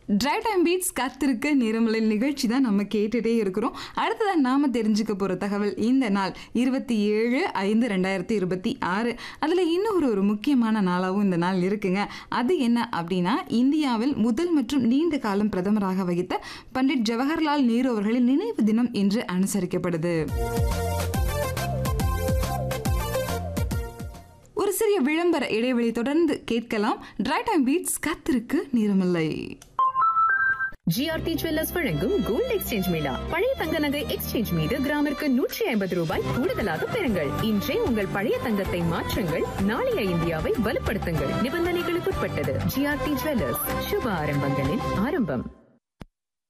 try time beats காத்திருக்க நேரமலை நிகழ்ச்சி தான் நம்ம கேட்டுட்டே இருக்கிறோம் அடுத்ததான் நாம தெரிஞ்சுக்க போற தகவல் இந்த நாள் இருபத்தி ஏழு ஐந்து ரெண்டாயிரத்தி இருபத்தி ஆறு அதில் இன்னொரு ஒரு முக்கியமான நாளாகவும் இந்த நாள் இருக்குங்க அது என்ன அப்படின்னா இந்தியாவில் முதல் மற்றும் நீண்ட காலம் பிரதமராக வகித்த பண்டிட் ஜவஹர்லால் நேரு அவர்களின் நினைவு தினம் என்று அனுசரிக்கப்படுது ஒரு சிறிய விளம்பர இடைவெளி தொடர்ந்து கேட்கலாம் டிரை டைம் பீட்ஸ் காத்திருக்கு நேரமில்லை ஜிஆர்டி ஜுவல்லர்ஸ் வழங்கும் கோல்ட் எக்ஸ்சேஞ்ச் மேளா பழைய தங்க நகை எக்ஸ்சேஞ்ச் மீது கிராமிற்கு நூற்றி ஐம்பது ரூபாய் கூடுதலாக பெறுங்கள் இன்றே உங்கள் பழைய தங்கத்தை மாற்றுங்கள் நாளைய இந்தியாவை வலுப்படுத்துங்கள் நிபந்தனைகளுக்குட்பட்டது ஜிஆர்டி ஜுவல்லர்ஸ் சுப ஆரம்பங்களின் ஆரம்பம்